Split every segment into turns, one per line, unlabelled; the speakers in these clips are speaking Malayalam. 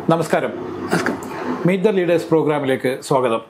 നമസ്കാരം മീറ്റ് ദ ലീഡേഴ്സ് പ്രോഗ്രാമിലേക്ക് സ്വാഗതം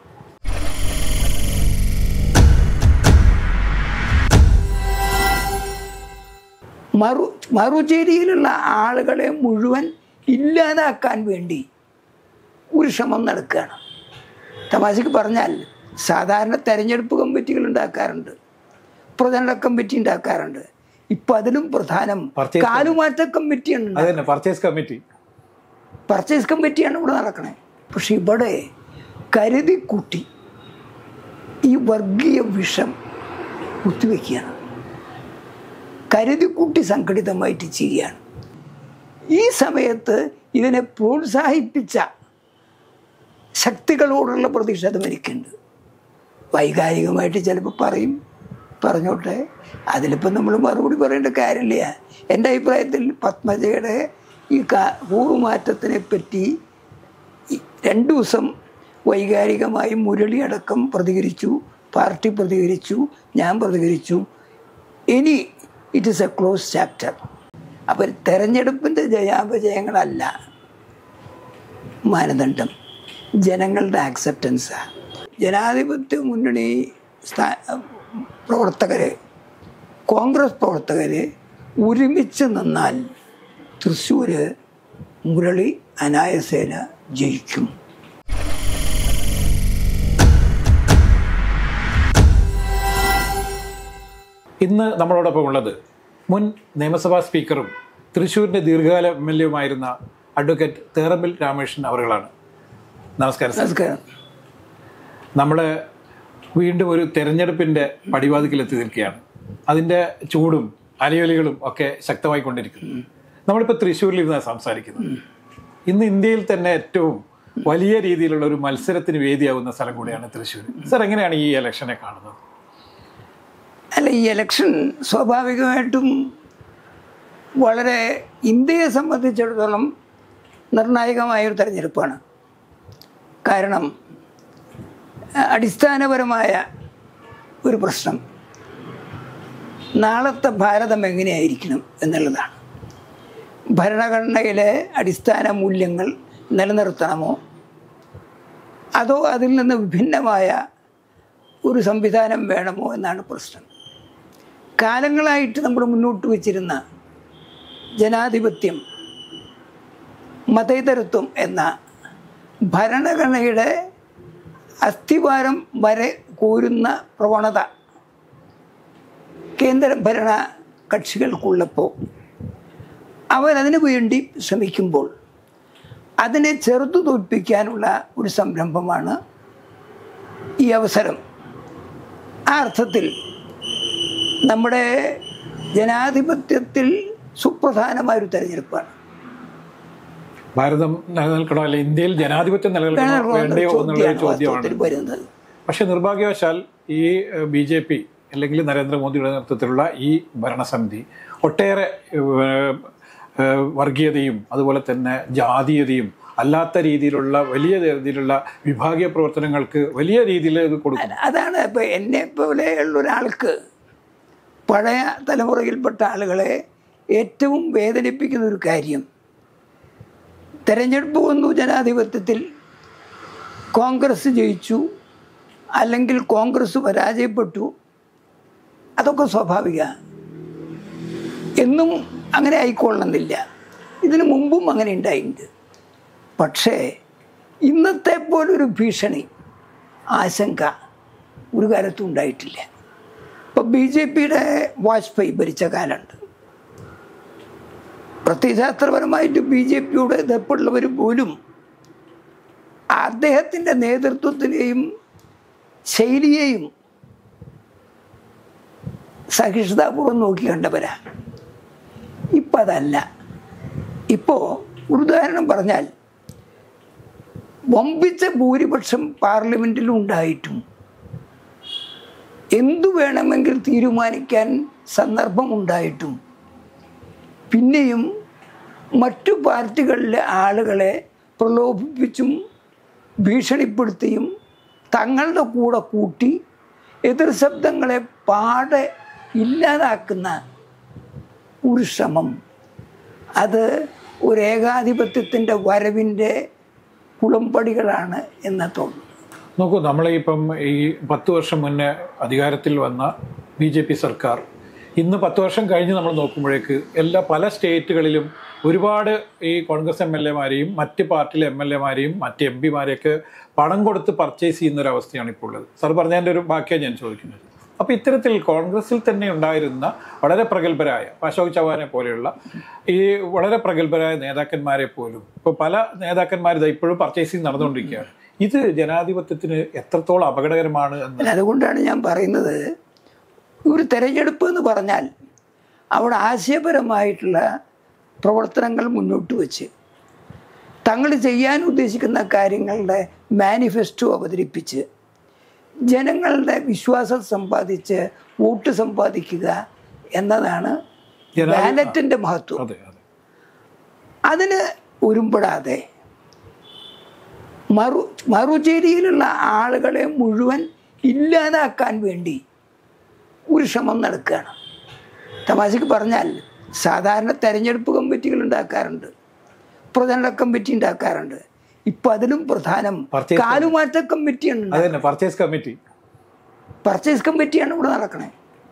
മറു മറുചേരിയിലുള്ള ആളുകളെ മുഴുവൻ ഇല്ലാതാക്കാൻ വേണ്ടി ഒരു ശ്രമം നടക്കുകയാണ് തമാശക്ക് പറഞ്ഞാൽ സാധാരണ തെരഞ്ഞെടുപ്പ് കമ്മിറ്റികൾ ഉണ്ടാക്കാറുണ്ട് പ്രചരണ കമ്മിറ്റി ഉണ്ടാക്കാറുണ്ട് ഇപ്പം അതിലും പ്രധാനം
Purchase
കാലുമാറ്റ കമ്മിറ്റിയാണ്
അത് തന്നെ പർച്ചേസ് കമ്മിറ്റി
പർച്ചേസ് കമ്മിറ്റിയാണ് ഇവിടെ നടക്കണേ പക്ഷെ ഇവിടെ കരുതി കൂട്ടി ഈ വർഗീയ വിഷം കുത്തിവെക്കുകയാണ് കരുതി കൂട്ടി സംഘടിതമായിട്ട് ചെയ്യുകയാണ് ഈ സമയത്ത് ഇതിനെ പ്രോത്സാഹിപ്പിച്ച ശക്തികളോടുള്ള പ്രതിഷേധം എനിക്കുണ്ട് വൈകാരികമായിട്ട് ചിലപ്പോൾ പറയും പറഞ്ഞോട്ടെ അതിലിപ്പോൾ നമ്മൾ മറുപടി പറയേണ്ട കാര്യമില്ല എൻ്റെ അഭിപ്രായത്തിൽ പത്മജയുടെ ഈ കാ കൂറുമാറ്റത്തിനെ പറ്റി ഈ രണ്ട് ദിവസം വൈകാരികമായി മുരളി അടക്കം പ്രതികരിച്ചു പാർട്ടി പ്രതികരിച്ചു ഞാൻ പ്രതികരിച്ചു ഇനി it is a close chapter അപ്പം തെരഞ്ഞെടുപ്പിൻ്റെ ജയാപജയങ്ങളല്ല മാനദണ്ഡം ജനങ്ങളുടെ ആക്സെപ്റ്റൻസാണ് ജനാധിപത്യ മുന്നണി സ്ഥാ പ്രവർത്തകർ കോൺഗ്രസ് പ്രവർത്തകർ ഒരുമിച്ച് നിന്നാൽ തൃശ്ശൂർ മുരളി അനായസേന ജയിക്കും
ഇന്ന് നമ്മളോടൊപ്പം ഉള്ളത് മുൻ നിയമസഭാ സ്പീക്കറും തൃശ്ശൂരിൻ്റെ ദീർഘകാല എം എൽ എയുമായിരുന്ന അഡ്വക്കേറ്റ് തേറമ്പിൽ രാമകൃഷ്ണൻ അവറുകളാണ് നമസ്കാരം സാർ
നമസ്കാരം
നമ്മൾ വീണ്ടും ഒരു തെരഞ്ഞെടുപ്പിൻ്റെ പടിവാതിക്കലെത്തി നിൽക്കുകയാണ് അതിൻ്റെ ചൂടും അലയൊലികളും ഒക്കെ ശക്തമായിക്കൊണ്ടിരിക്കുന്നു നമ്മളിപ്പോൾ തൃശ്ശൂരിലിരുന്നാണ് സംസാരിക്കുന്നത് ഇന്ന് ഇന്ത്യയിൽ തന്നെ ഏറ്റവും വലിയ രീതിയിലുള്ള ഒരു മത്സരത്തിന് വേദിയാവുന്ന സ്ഥലം കൂടിയാണ് തൃശ്ശൂർ സാർ എങ്ങനെയാണ് ഈ ഇലക്ഷനെ കാണുന്നത്
അല്ല ഈ ഇലക്ഷൻ സ്വാഭാവികമായിട്ടും വളരെ ഇന്ത്യയെ സംബന്ധിച്ചിടത്തോളം നിർണായകമായൊരു തെരഞ്ഞെടുപ്പാണ് കാരണം അഹ് അടിസ്ഥാനപരമായ ഒരു പ്രശ്നം നാളത്തെ ഭാരതം എങ്ങനെയായിരിക്കണം എന്നുള്ളതാണ് ഭരണഘടനയിലെ അടിസ്ഥാന മൂല്യങ്ങൾ നിലനിർത്തണമോ അതോ അതിൽ നിന്ന് വിഭിന്നമായ ഒരു സംവിധാനം വേണമോ എന്നാണ് പ്രശ്നം കാലങ്ങളായിട്ട് നമ്മൾ മുന്നോട്ട് വച്ചിരുന്ന ജനാധിപത്യം മതേതരത്വം എന്ന ഭരണഘടനയുടെ അസ്ഥിവാരം വരെ കോരുന്ന പ്രവണത കേന്ദ്ര ഭരണ കക്ഷികൾക്കുള്ളപ്പോൾ അവരതിനു വേണ്ടി ശ്രമിക്കുമ്പോൾ അതിനെ ചെറുത്തു തോൽപ്പിക്കാനുള്ള ഒരു സംരംഭമാണ് ഈ അവസരം ആ അർത്ഥത്തിൽ നമ്മുടെ ജനാധിപത്യത്തിൽ സുപ്രധാനമായൊരു തെരഞ്ഞെടുപ്പാണ്
ഭാരതം നിലനിൽക്കണോ അല്ലെ ഇന്ത്യയിൽ ജനാധിപത്യം നിലനിൽക്കണോ വേണ്ടയോ എന്നുള്ള ഒരു ചോദ്യമാണ്
വാസ്തവത്തിൽ വരുന്നത്
പക്ഷെ നിർഭാഗ്യവശാൽ ഈ ബി ജെ പി അല്ലെങ്കിൽ നരേന്ദ്രമോദിയുടെ നേതൃത്വത്തിലുള്ള ഈ ഭരണസമിതി ഒട്ടേറെ ഏഹ്, ഏഹ്, വർഗീയതയും അതുപോലെ തന്നെ ജാതീയതയും അല്ലാത്ത രീതിയിലുള്ള വലിയ രീതിയിലുള്ള വിഭാഗീയ പ്രവർത്തനങ്ങൾക്ക് വലിയ രീതിയിൽ ഇത് കൊടുക്കും
അതാണ് ഇപ്പോൾ എന്നെ പോലെയുള്ള ഒരാൾക്ക് പഴയ തലമുറയിൽപ്പെട്ട ആളുകളെ ഏറ്റവും വേദനിപ്പിക്കുന്ന ഒരു കാര്യം തെരഞ്ഞെടുപ്പ് വന്നു ജനാധിപത്യത്തിൽ കോൺഗ്രസ് ജയിച്ചു അല്ലെങ്കിൽ കോൺഗ്രസ് പരാജയപ്പെട്ടു അതൊക്കെ സ്വാഭാവിക എന്നും അങ്ങനെ ആയിക്കൊള്ളണമെന്നില്ല ഇതിനു മുമ്പും അങ്ങനെ ഉണ്ടായിട്ടുണ്ട് പക്ഷേ ഇന്നത്തെ പോലൊരു ഭീഷണി ആശങ്ക ഒരു കാലത്തും ഉണ്ടായിട്ടില്ല ഇപ്പം ബി ജെ പിയുടെ വാജ്പേയി ഭരിച്ച കാലമുണ്ട് പ്രത്യയശാസ്ത്രപരമായിട്ട് ബി ജെ പിയുടെ എതിർപ്പുള്ളവർ പോലും അദ്ദേഹത്തിൻ്റെ നേതൃത്വത്തിനെയും ശൈലിയെയും സഹിഷ്ണുതാപൂർവ്വം നോക്കി കണ്ടവരാ ഇപ്പം അതല്ല ഇപ്പോൾ ഒരു ഉദാഹരണം പറഞ്ഞാൽ വമ്പിച്ച ഭൂരിപക്ഷം പാർലമെൻറ്റിലും ഉണ്ടായിട്ടും എന്തു വേണമെങ്കിൽ തീരുമാനിക്കാൻ സന്ദർഭമുണ്ടായിട്ടും പിന്നെയും മറ്റു പാർട്ടികളിലെ ആളുകളെ പ്രലോഭിപ്പിച്ചും ഭീഷണിപ്പെടുത്തിയും തങ്ങളുടെ കൂടെ കൂട്ടി എതിർ ശബ്ദങ്ങളെ പാടെ ഇല്ലാതാക്കുന്ന ഒരു ശ്രമം അത് ഒരു ഏകാധിപത്യത്തിൻ്റെ വരവിൻ്റെ കുളമ്പടികളാണ് എന്ന് തോന്നുന്നു
നോക്കൂ നമ്മളിപ്പം ഈ പത്ത് വർഷം മുന്നേ അധികാരത്തിൽ വന്ന ബി ജെ പി സർക്കാർ ഇന്ന് പത്ത് വർഷം കഴിഞ്ഞ് നമ്മൾ നോക്കുമ്പോഴേക്ക് എല്ലാ പല സ്റ്റേറ്റുകളിലും ഒരുപാട് ഈ കോൺഗ്രസ് എം എൽ എമാരെയും മറ്റ് പാർട്ടിയിലെ എം എൽ എമാരെയും മറ്റ് എം പിമാരെയൊക്കെ പണം കൊടുത്ത് പർച്ചേസ് ചെയ്യുന്ന ഒരു അവസ്ഥയാണ് ഇപ്പോൾ ഉള്ളത് സാർ പറഞ്ഞതിൻ്റെ ഒരു ബാക്കിയാണ് ഞാൻ ചോദിക്കുന്നത് അപ്പോൾ ഇത്തരത്തിൽ കോൺഗ്രസിൽ തന്നെ ഉണ്ടായിരുന്ന വളരെ പ്രഗത്ഭരായ അശോക് ചവാനെ പോലെയുള്ള ഈ വളരെ പ്രഗത്ഭരായ നേതാക്കന്മാരെ പോലും ഇപ്പോൾ പല നേതാക്കന്മാർ ഇതാ ഇപ്പോഴും പർച്ചേസിങ് നടന്നുകൊണ്ടിരിക്കുകയാണ് ഇത് ജനാധിപത്യത്തിന് എത്രത്തോളം അപകടകരമാണ് എന്ന്
അല്ല, അതുകൊണ്ടാണ് ഞാൻ പറയുന്നത് ഒരു തെരഞ്ഞെടുപ്പ് എന്ന് പറഞ്ഞാൽ അവിടെ ആശയപരമായിട്ടുള്ള പ്രവർത്തനങ്ങൾ മുന്നോട്ട് വെച്ച് തങ്ങൾ ചെയ്യാൻ ഉദ്ദേശിക്കുന്ന കാര്യങ്ങളുടെ മാനിഫെസ്റ്റോ അവതരിപ്പിച്ച് ജനങ്ങളുടെ വിശ്വാസം സമ്പാദിച്ച് വോട്ട് സമ്പാദിക്കുക എന്നതാണ്
ജനാധി-
ബാലറ്റിൻ്റെ മഹത്വം
അതെ അതെ
അതിന് ഉരുമ്പെടാതെ മറു മറുചേരിയിലുള്ള ആളുകളെ മുഴുവൻ ഇല്ലാതാക്കാൻ വേണ്ടി ഒരു ശ്രമം നടക്കുകയാണ് തമാശക്ക് പറഞ്ഞാൽ സാധാരണ തെരഞ്ഞെടുപ്പ് കമ്മിറ്റികൾ ഉണ്ടാക്കാറുണ്ട് പ്രചരണ കമ്മിറ്റി ഉണ്ടാക്കാറുണ്ട് ഇപ്പം അതിലും പ്രധാനം
Purchase
കാലുമാറ്റ കമ്മിറ്റിയാണ്
അത് തന്നെ പർച്ചേസ് കമ്മിറ്റി
പർച്ചേസ് കമ്മിറ്റിയാണ് ഇവിടെ നടക്കണേ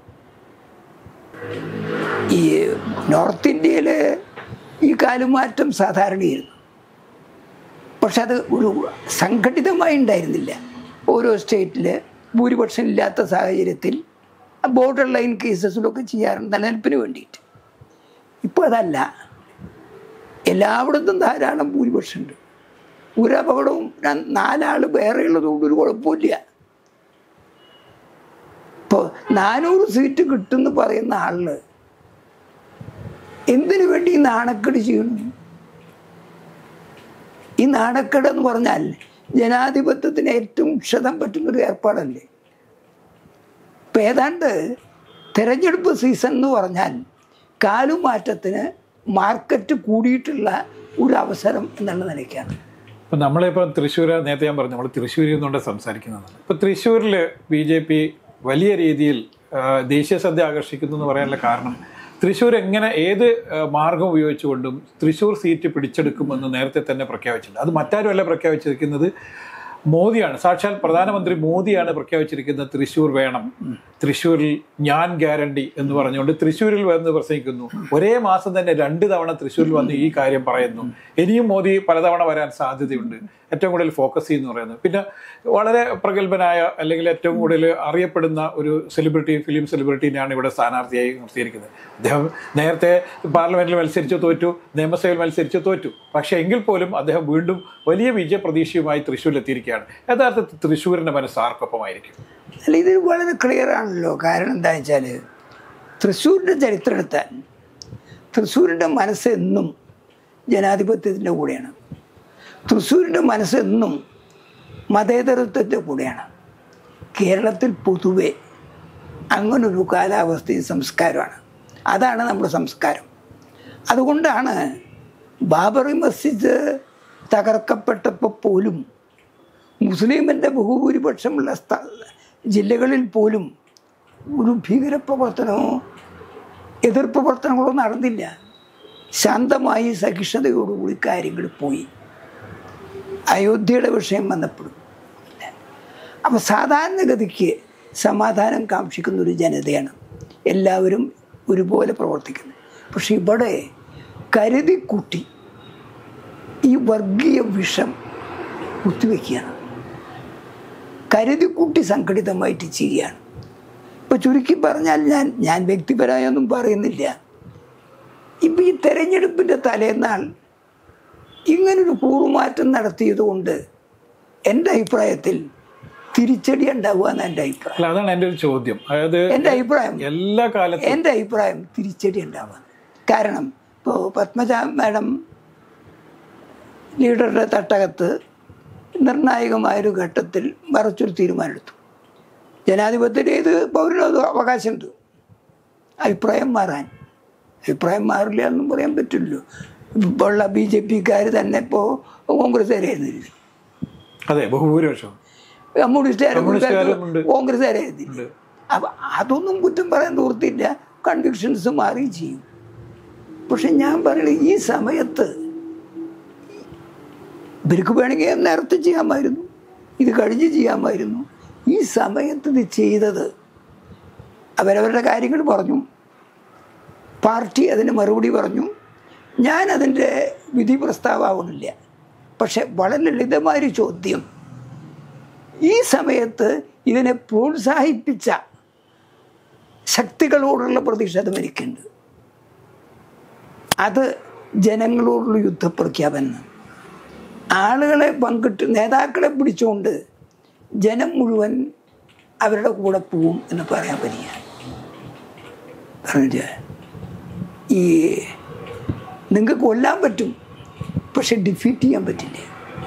ഈ നോർത്ത് ഇന്ത്യയിൽ ഈ കാലുമാറ്റം സാധാരണയായിരുന്നു പക്ഷെ അത് ഒരു സംഘടിതമായി ഉണ്ടായിരുന്നില്ല ഓരോ സ്റ്റേറ്റിൽ ഭൂരിപക്ഷം ഇല്ലാത്ത സാഹചര്യത്തിൽ ബോർഡർ ലൈൻ കേസസിലൊക്കെ ചെയ്യാറുണ്ട് നിലനിൽപ്പിന് വേണ്ടിയിട്ട് ഇപ്പോൾ അതല്ല എല്ലായിടത്തും ധാരാളം ഭൂരിപക്ഷമുണ്ട് ഒരു അപകടവും ര- നാലാൾ വേറെ ഉള്ളതുകൊണ്ട് ഒരു കുഴപ്പമില്ല ഇപ്പോൾ നാനൂറ് സീറ്റ് കിട്ടുമെന്ന് പറയുന്ന ആളിന് എന്തിനു വേണ്ടി ഈ നാണക്കേട് ചെയ്യണം ഈ നാണക്കേട് എന്ന് പറഞ്ഞാൽ ജനാധിപത്യത്തിന് ഏറ്റവും ക്ഷതം പറ്റുന്നൊരു ഏർപ്പാടല്ലേ ഇപ്പം ഏതാണ്ട് തെരഞ്ഞെടുപ്പ് സീസൺ എന്ന് പറഞ്ഞാൽ കാലുമാറ്റത്തിന് മാർക്കറ്റ് കൂടിയിട്ടുള്ള ഒരു അവസരം എന്നുള്ള നിലയ്ക്കാണ്
ഇപ്പം നമ്മളിപ്പോൾ തൃശ്ശൂർ നേരത്തെ ഞാൻ പറഞ്ഞു നമ്മൾ തൃശ്ശൂരിൽ നിന്നുകൊണ്ട് സംസാരിക്കുന്നതാണ് ഇപ്പോൾ തൃശ്ശൂരിൽ ബി ജെ പി വലിയ രീതിയിൽ ആ, ദേശീയ ശ്രദ്ധ ആകർഷിക്കുന്നു എന്ന് പറയാനുള്ള കാരണം തൃശ്ശൂർ എങ്ങനെ ഏത് ആ, മാർഗം ഉപയോഗിച്ചുകൊണ്ടും തൃശ്ശൂർ സീറ്റ് പിടിച്ചെടുക്കുമെന്ന് നേരത്തെ തന്നെ പ്രഖ്യാപിച്ചിട്ടുണ്ട് അത് മറ്റാരുമല്ല പ്രഖ്യാപിച്ചിരിക്കുന്നത് മോദിയാണ് സാക്ഷാൽ പ്രധാനമന്ത്രി മോദിയാണ് പ്രഖ്യാപിച്ചിരിക്കുന്നത് തൃശ്ശൂർ വേണം തൃശ്ശൂരിൽ ഞാൻ ഗ്യാരണ്ടി എന്ന് പറഞ്ഞുകൊണ്ട് തൃശ്ശൂരിൽ വന്ന് പ്രസംഗിക്കുന്നു ഒരേ മാസം തന്നെ രണ്ട് തവണ തൃശ്ശൂരിൽ വന്ന് ഈ കാര്യം പറയുന്നു ഇനിയും മോദി പലതവണ വരാൻ സാധ്യതയുണ്ട് ഏറ്റവും കൂടുതൽ ഫോക്കസ് ചെയ്യുന്നു പറയുന്നത് പിന്നെ വളരെ പ്രഗത്ഭനായ അല്ലെങ്കിൽ ഏറ്റവും കൂടുതൽ അറിയപ്പെടുന്ന ഒരു സെലിബ്രിറ്റി ഫിലിം സെലിബ്രിറ്റീനെയാണ് ഇവിടെ സ്ഥാനാർത്ഥിയായി നിർത്തിയിരിക്കുന്നത് അദ്ദേഹം നേരത്തെ പാർലമെന്റിൽ മത്സരിച്ചു തോറ്റു നിയമസഭയിൽ മത്സരിച്ചു തോറ്റു പക്ഷേ എങ്കിൽ പോലും അദ്ദേഹം വീണ്ടും വലിയ വിജയപ്രതീക്ഷയുമായി തൃശ്ശൂരിൽ എത്തിയിരിക്കുകയാണ് യഥാർത്ഥത്തിൽ തൃശ്ശൂരിന്റെ മനസ്സ് ആർക്കൊപ്പമായിരിക്കും
അല്ല ഇത് വളരെ ക്ലിയർ ആണല്ലോ കാരണം എന്താ വെച്ചാൽ തൃശ്ശൂരിൻ്റെ ചരിത്രം എടുത്താൽ തൃശ്ശൂരിൻ്റെ മനസ്സ് എന്നും ജനാധിപത്യത്തിൻ്റെ കൂടെയാണ് തൃശ്ശൂരിൻ്റെ മനസ്സ് എന്നും മതേതരത്വത്തിൻ്റെ കൂടെയാണ് കേരളത്തിൽ പൊതുവെ അങ്ങനൊരു കാലാവസ്ഥയും സംസ്കാരമാണ് അതാണ് നമ്മുടെ സംസ്കാരം അതുകൊണ്ടാണ് ബാബറി മസ്ജിദ് തകർക്കപ്പെട്ടപ്പോൾ പോലും മുസ്ലിമിൻ്റെ ബഹുഭൂരിപക്ഷമുള്ള സ്ഥ ജില്ലകളിൽ പോലും ഒരു ഭീകരപ്രവർത്തനമോ എതിർപ്പ് പ്രവർത്തനങ്ങളോ നടന്നില്ല ശാന്തമായി സഹിഷ്ണുതയോടുകൂടി കാര്യങ്ങൾ പോയി അയോധ്യയുടെ വിഷയം വന്നപ്പോഴും അപ്പോൾ സാധാരണഗതിക്ക് സമാധാനം കാക്ഷിക്കുന്ന ഒരു ജനതയാണ് എല്ലാവരും ഒരുപോലെ പ്രവർത്തിക്കുന്നത് പക്ഷെ ഇവിടെ കരുതിക്കൂട്ടി ഈ വർഗീയ വിഷം കുത്തിവെക്കുകയാണ് കരുതിക്കൂട്ടി സംഘടിതമായിട്ട് ചെയ്യുകയാണ് ഇപ്പോൾ ചുരുക്കി പറഞ്ഞാൽ ഞാൻ ഞാൻ വ്യക്തിപരമായൊന്നും പറയുന്നില്ല ഇപ്പം ഈ തെരഞ്ഞെടുപ്പിൻ്റെ തലേന്നാൾ ഇങ്ങനൊരു കൂറുമാറ്റം നടത്തിയതുകൊണ്ട് എൻ്റെ അഭിപ്രായത്തിൽ തിരിച്ചടി ഉണ്ടാവുക എന്ന് എൻ്റെ അഭിപ്രായം
അല്ല അതാണ് എൻ്റെ ഒരു ചോദ്യം അതായത്
എൻ്റെ അഭിപ്രായം
എല്ലാ കാലത്തും
എൻ്റെ അഭിപ്രായം തിരിച്ചടി ഉണ്ടാവുക കാരണം ഇപ്പോൾ പത്മജ മാഡം ലീഡറുടെ തട്ടകത്ത് നിർണായകമായൊരു ഘട്ടത്തിൽ മറച്ചൊരു തീരുമാനമെടുത്തു ജനാധിപത്യത്തിൽ ഏത് പൗരനും അത് അവകാശമുണ്ട് അഭിപ്രായം മാറാൻ അഭിപ്രായം മാറില്ല എന്നും പറയാൻ പറ്റില്ലല്ലോ ഇപ്പോൾ ഉള്ള ബി ജെ പിക്കാർ തന്നെ ഇപ്പോൾ കോൺഗ്രസ്സുകാരായിരുന്നില്ല
അതെ ബഹുഭൂരിപക്ഷം കമ്മ്യൂണിസ്റ്റുകാരും ഉണ്ട്.
കമ്മ്യൂണിസ്റ്റുകാരും കോൺഗ്രസ്സുകാരായിരുന്നില്ല അപ്പം അതൊന്നും കുറ്റം പറയാൻ നിവൃത്തിയില്ല കൺവിക്ഷൻസ് മാറി ചെയ്യും പക്ഷെ ഞാൻ പറയുന്നത് ഈ സമയത്ത് ഇവർക്ക് വേണമെങ്കിൽ നേരത്തെ ചെയ്യാമായിരുന്നു ഇത് കഴിഞ്ഞ് ചെയ്യാമായിരുന്നു ഈ സമയത്ത് ഇത് ചെയ്തത് അവരവരുടെ കാര്യങ്ങൾ പറഞ്ഞു പാർട്ടി അതിന് മറുപടി പറഞ്ഞു ഞാൻ അതിൻ്റെ വിധി പ്രസ്താവമാവണില്ല പക്ഷെ വളരെ ലളിതമായൊരു ചോദ്യം ഈ സമയത്ത് ഇതിനെ പ്രോത്സാഹിപ്പിച്ച ശക്തികളോടുള്ള പ്രതിഷേധം എനിക്കുണ്ട് അത് ജനങ്ങളോടുള്ള യുദ്ധപ്രഖ്യാപനം ആളുകളെ പങ്കിട്ട് നേതാക്കളെ പിടിച്ചുകൊണ്ട് ജനം മുഴുവൻ അവരുടെ കൂടെ പോവും എന്ന് പറയാൻ പറ്റില്ല പറഞ്ഞിട്ട് ഈ നിങ്ങൾക്ക് കൊല്ലാൻ പറ്റും പക്ഷെ ഡിഫീറ്റ് ചെയ്യാൻ പറ്റില്ല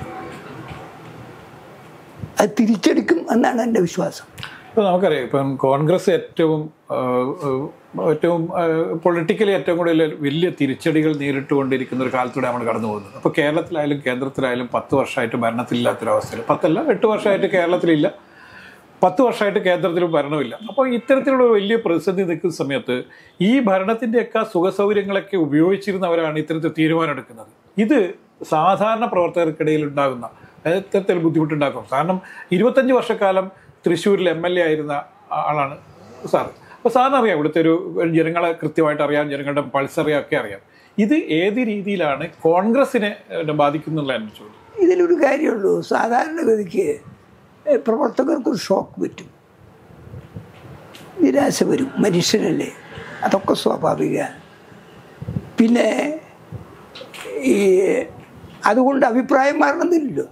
അത് തിരിച്ചടിക്കും എന്നാണ് എൻ്റെ വിശ്വാസം
ഇപ്പൊ നമുക്കറിയാം ഇപ്പം കോൺഗ്രസ് ഏറ്റവും ആ, ആ, ഏറ്റവും പൊളിറ്റിക്കലി ഏറ്റവും കൂടുതൽ വലിയ തിരിച്ചടികൾ നേരിട്ടുകൊണ്ടിരിക്കുന്ന ഒരു കാലത്തൂടെ നമ്മൾ കടന്നു പോകുന്നത് അപ്പോൾ കേരളത്തിലായാലും കേന്ദ്രത്തിലായാലും പത്ത് വർഷമായിട്ട് ഭരണത്തിലില്ലാത്തൊരവസ്ഥയിൽ പത്തല്ല എട്ട് വർഷമായിട്ട് കേരളത്തിലില്ല പത്ത് വർഷമായിട്ട് കേന്ദ്രത്തിലും ഭരണമില്ല അപ്പോൾ ഇത്തരത്തിലുള്ള ഒരു വലിയ പ്രതിസന്ധി നിൽക്കുന്ന സമയത്ത് ഈ ഭരണത്തിൻ്റെയൊക്കെ സുഖസൗകര്യങ്ങളൊക്കെ ഉപയോഗിച്ചിരുന്നവരാണ് ഇത്തരത്തിൽ തീരുമാനമെടുക്കുന്നത് ഇത് സാധാരണ പ്രവർത്തകർക്കിടയിൽ ഉണ്ടാകുന്ന അതായത് ഇത്തരത്തിൽ ബുദ്ധിമുട്ടുണ്ടാക്കും കാരണം ഇരുപത്തഞ്ച് വർഷക്കാലം തൃശ്ശൂരിൽ എം എൽ എ ആയിരുന്ന ആളാണ് സാർ അപ്പോൾ സാറിന് അറിയാം ഇവിടുത്തെ ഒരു ജനങ്ങളെ കൃത്യമായിട്ട് അറിയാം ജനങ്ങളുടെ പൾസ് അറിയാം ഒക്കെ അറിയാം ഇത് ഏത് രീതിയിലാണ് കോൺഗ്രസിനെ ഏഹ്, ബാധിക്കുന്നുള്ള എൻ്റെ ചോദ്യം
ഇതിലൊരു കാര്യമുള്ളൂ സാധാരണഗതിക്ക് ഏഹ്, പ്രവർത്തകർക്കൊരു ഷോക്ക് പറ്റും നിരാശ വരും മനുഷ്യനല്ലേ അതൊക്കെ സ്വാഭാവിക പിന്നെ ഈ അതുകൊണ്ട് അഭിപ്രായം മാറണമെന്നില്ലല്ലോ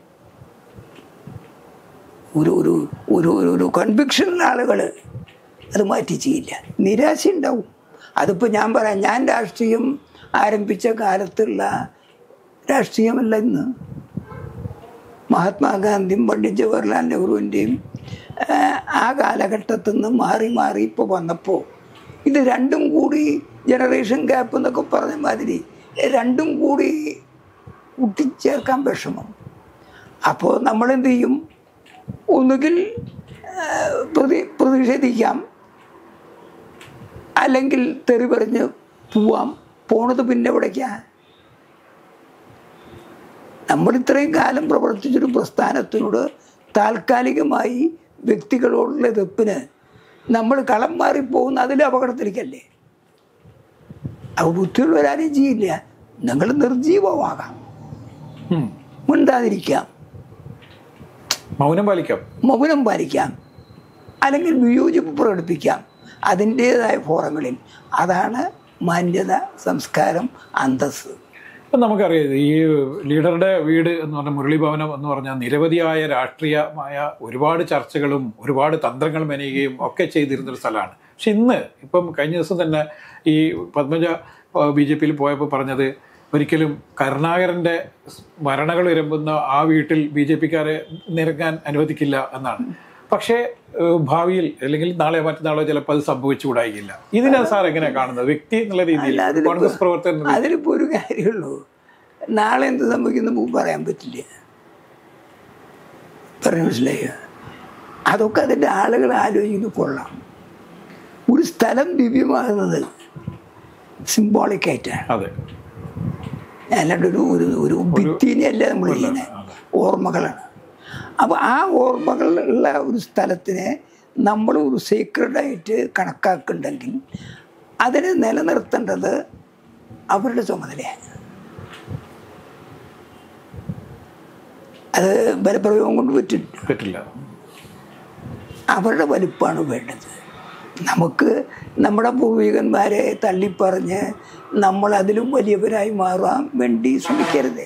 ഒരു ഒരു ഒരു ഒരു ഒരു കൺവിക്ഷനുള്ള ആളുകൾ അത് മാറ്റി ചെയ്യില്ല നിരാശ ഉണ്ടാവും അതിപ്പോൾ ഞാൻ പറയാം ഞാൻ രാഷ്ട്രീയം ആരംഭിച്ച കാലത്തുള്ള രാഷ്ട്രീയമല്ല ഇന്ന് മഹാത്മാഗാന്ധിയും പണ്ഡിറ്റ് ജവഹർലാൽ നെഹ്റുവിൻ്റെയും ആ കാലഘട്ടത്തിൽ നിന്ന് മാറി മാറി ഇപ്പോൾ വന്നപ്പോൾ ഇത് രണ്ടും കൂടി ജനറേഷൻ ഗ്യാപ്പ് എന്നൊക്കെ പറഞ്ഞ മാതിരി രണ്ടും കൂടി കൂട്ടിച്ചേർക്കാൻ വിഷമം അപ്പോൾ നമ്മളെന്ത് ചെയ്യും ഒന്നുകിൽ ആ, പ്രതി പ്രതിഷേധിക്കാം അല്ലെങ്കിൽ തെറി പറഞ്ഞ് പോവാം പോണത് പിന്നെ എവിടേക്കാ നമ്മൾ ഇത്രയും കാലം പ്രവർത്തിച്ചൊരു പ്രസ്ഥാനത്തിനോട് താൽക്കാലികമായി വ്യക്തികളോടുള്ള എതിർപ്പിന് നമ്മൾ കളം മാറിപ്പോകുന്ന അതിൽ അപകടത്തിലേക്കല്ലേ അത് ബുദ്ധിയുള്ളവരാരും ചെയ്യില്ല നിങ്ങൾ നിർജീവമാകാം
ഉം.
മിണ്ടാതിരിക്കാം
മൗനം പാലിക്കാം
മൗനം പാലിക്കാം അല്ലെങ്കിൽ വിയോജിപ്പ് പ്രകടിപ്പിക്കാം അതിൻ്റേതായ ഫോറങ്ങളിൽ അതാണ് മാന്യത സംസ്കാരം അന്തസ്സ്
ഇപ്പം നമുക്കറിയാം ഈ ലീഡറുടെ വീട് എന്ന് പറഞ്ഞ മുരളി ഭവനം എന്ന് പറഞ്ഞാൽ നിരവധിയായ രാഷ്ട്രീയമായ ഒരുപാട് ചർച്ചകളും ഒരുപാട് തന്ത്രങ്ങൾ മെനയുകയും ഒക്കെ ചെയ്തിരുന്നൊരു സ്ഥലമാണ് പക്ഷെ ഇന്ന് ഇപ്പം കഴിഞ്ഞ ദിവസം തന്നെ ഈ പത്മജ ബി ജെ പിയിൽ പോയപ്പോൾ പറഞ്ഞത് ഒരിക്കലും കരുണാകരൻ്റെ മരണകൾ ഇരമ്പുന്ന ആ വീട്ടിൽ ബി ജെ പിക്കാരെ നിരങ്ങാൻ അനുവദിക്കില്ല എന്നാണ് പക്ഷേ ഏഹ്, ഭാവിയിൽ അല്ലെങ്കിൽ നാളെയോ മറ്റന്നാളോ ചിലപ്പോൾ അത് സംഭവിച്ചുകൂടായില്ല ഇതിനെ സാർ എങ്ങനെയാണ് കാണുന്നത് വ്യക്തി എന്നുള്ള രീതിയിൽ
അല്ല, അതിലിപ്പോ-
കോൺഗ്രസ് പ്രവർത്തകൻ എന്നുള്ള
അതിലിപ്പോൾ ഒരു കാര്യമുള്ളൂ നാളെ എന്ത് സംഭവിക്കുന്ന നമുക്ക് പറയാൻ പറ്റില്ല പറഞ്ഞു മനസ്സിലായോ അതൊക്കെ അതിൻ്റെ ആളുകൾ ആലോചിക്കുന്നത് കൊള്ളാം ഒരു സ്ഥലം ദിവ്യമാകുന്നത് സിംബോളിക്കായിട്ടാണ്
അതെ
അല്ലാണ്ട് ഒരു ഒരു ഒരു ഭിത്തിനെയല്ല നമ്മൾ ചെയ്യുന്നത് ഓർമ്മകളാണ് അപ്പോൾ ആ ഓർമ്മകളുള്ള ഒരു സ്ഥലത്തിനെ നമ്മൾ ഒരു സീക്രട്ടായിട്ട് കണക്കാക്കുന്നുണ്ടെങ്കിൽ അതിനെ നിലനിർത്തേണ്ടത് അവരുടെ ചുമതലയാണ് അത് ബലപ്രയോഗം കൊണ്ട് പറ്റില്ല
പറ്റില്ല
അവരുടെ വലിപ്പമാണ് വേണ്ടത് നമുക്ക് നമ്മുടെ പൂർവികന്മാരെ തള്ളിപ്പറഞ്ഞ് നമ്മൾ അതിലും വലിയവരായി മാറാൻ വേണ്ടി ശ്രമിക്കരുത്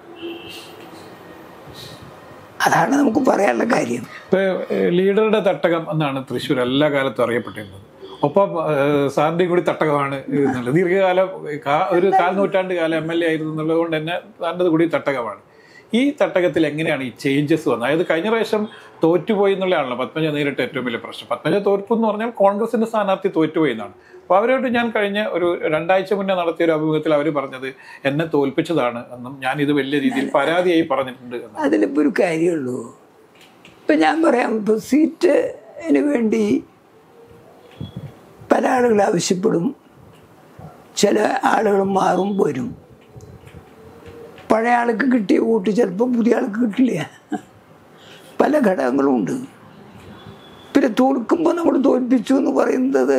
അതാണ് നമുക്ക് പറയാനുള്ള കാര്യം
ഇപ്പൊ ഏഹ്, ലീഡറുടെ തട്ടകം എന്നാണ് തൃശ്ശൂർ എല്ലാ കാലത്തും അറിയപ്പെട്ടിരുന്നത് ഒപ്പം ഏഹ്, സാറിന്റെയും കൂടി തട്ടകമാണ് എന്നുള്ളത് ദീർഘകാലം കാ- ഒരു കാൽ നൂറ്റാണ്ട് കാലം എം എൽ എ ആയിരുന്നു എന്നുള്ളത് കൊണ്ട് തന്നെ സാറിൻ്റെ കൂടി തട്ടകമാണ് ഈ തട്ടകത്തിൽ എങ്ങനെയാണ് ഈ ചേഞ്ചസ് വന്നത് അതായത് കഴിഞ്ഞ പ്രാവശ്യം തോറ്റുപോയി എന്നുള്ളതാണല്ലോ പത്മജ നേരിട്ട ഏറ്റവും വലിയ പ്രശ്നം പത്മജ തോൽപ്പ് എന്ന് പറഞ്ഞാൽ കോൺഗ്രസിന്റെ സ്ഥാനാർത്ഥി തോറ്റുപോയി എന്നാണ് അപ്പോൾ അവരോട് ഞാൻ കഴിഞ്ഞ ഒരു രണ്ടാഴ്ച മുന്നേ നടത്തിയ ഒരു അഭിമുഖത്തിൽ അവർ പറഞ്ഞത് എന്നെ തോൽപ്പിച്ചതാണ് എന്നും ഞാൻ ഇത് വലിയ രീതിയിൽ പരാതിയായി പറഞ്ഞിട്ടുണ്ട് എന്ന്
അതിലിപ്പോൾ ഒരു കാര്യമുള്ളൂ ഇപ്പം ഞാൻ പറയാം ഇപ്പോൾ സീറ്റിന് വേണ്ടി പല ആളുകൾ ആവശ്യപ്പെടും ചില ആളുകൾ മാറും വരും പഴയ ആൾക്ക് കിട്ടിയ വോട്ട് ചിലപ്പോൾ പുതിയ ആൾക്ക് കിട്ടില്ല പല ഘടകങ്ങളും ഉണ്ട് പിന്നെ തോൽക്കുമ്പോൾ നമ്മൾ തോൽപ്പിച്ചു എന്ന് പറയുന്നത്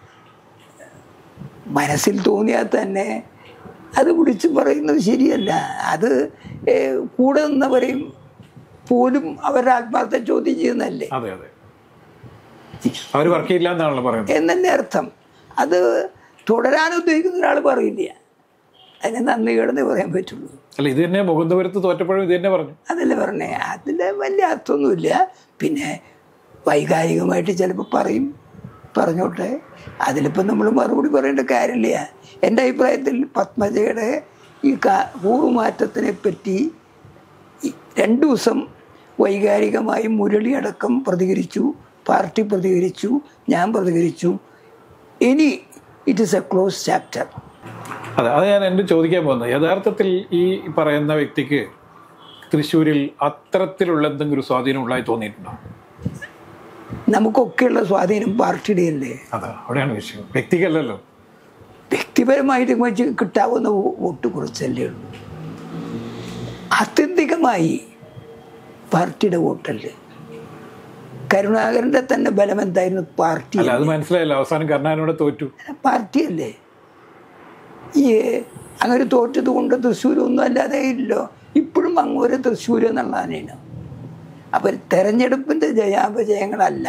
മനസ്സിൽ തോന്നിയാൽ തന്നെ അത് വിളിച്ച് പറയുന്നത് ശരിയല്ല അത് ഏഹ്, കൂടെ നിന്നവരെയും പോലും അവരുടെ ആത്മാർത്ഥ ചോദ്യം ചെയ്യുന്നതല്ലേ
അതെ അതെ അവർ വർക്ക് ചെയ്യില്ല എന്നാണല്ലോ പറയുന്നത്
എന്നെ അർത്ഥം അത് തുടരാൻ ഉദ്ദേശിക്കുന്ന ഒരാൾ പറയില്ല അതിന് നന്ദി കിടന്നേ പറയാൻ പറ്റുള്ളൂ
അല്ല ഇത് തന്നെ മുകുന്ദപുരത്ത് തോറ്റപ്പോഴും ഇത് തന്നെ പറഞ്ഞു
അതല്ലേ പറഞ്ഞേ അതിൽ വലിയ അർത്ഥമൊന്നുമില്ല പിന്നെ വൈകാരികമായിട്ട് ചിലപ്പോൾ പറയും പറഞ്ഞോട്ടെ അതിലിപ്പോൾ നമ്മൾ മറുപടി പറയേണ്ട കാര്യമില്ല എൻ്റെ അഭിപ്രായത്തിൽ പത്മജയുടെ ഈ കാ കൂറുമാറ്റത്തിനെ പറ്റി ഈ രണ്ട് ദിവസം വൈകാരികമായി മുരളി അടക്കം പ്രതികരിച്ചു പാർട്ടി പ്രതികരിച്ചു ഞാൻ പ്രതികരിച്ചു ഇനി it is a close chapter
അതെ അത് ഞാൻ എൻ്റെ ചോദിക്കാൻ പോകുന്നത് യഥാർത്ഥത്തിൽ ഈ പറയുന്ന വ്യക്തിക്ക് തൃശ്ശൂരിൽ അത്തരത്തിലുള്ള എന്തെങ്കിലും സ്വാധീനം ഉള്ളതായി തോന്നിയിട്ടുണ്ടോ
നമുക്കൊക്കെയുള്ള സ്വാധീനം പാർട്ടിയുടെ അല്ലേ
അതാ അവിടെയാണ് വിഷയം വ്യക്തിക്കല്ലല്ലോ
വ്യക്തിപരമായിട്ട് വെച്ച് കിട്ടാവുന്ന വോ- വോട്ട് കുറച്ചല്ലേ ഉള്ളൂ ആത്യന്തികമായി പാർട്ടിയുടെ വോട്ടല്ലേ കരുണാകരൻ്റെ തന്നെ ബലം എന്തായിരുന്നു പാർട്ടി
അല്ല അത് മനസ്സിലായല്ലോ അവസാനം കർണാനോട് തോറ്റു
പാർട്ടിയല്ലേ ഈ അങ്ങനെ തോറ്റത് കൊണ്ട് തൃശ്ശൂർ ഒന്നും അല്ലാതെ ഇല്ലോ ഇപ്പോഴും അങ്ങോട്ട് തൃശ്ശൂർ എന്നുള്ളതാണ് അപ്പം തെരഞ്ഞെടുപ്പിൻ്റെ ജയാപജയങ്ങളല്ല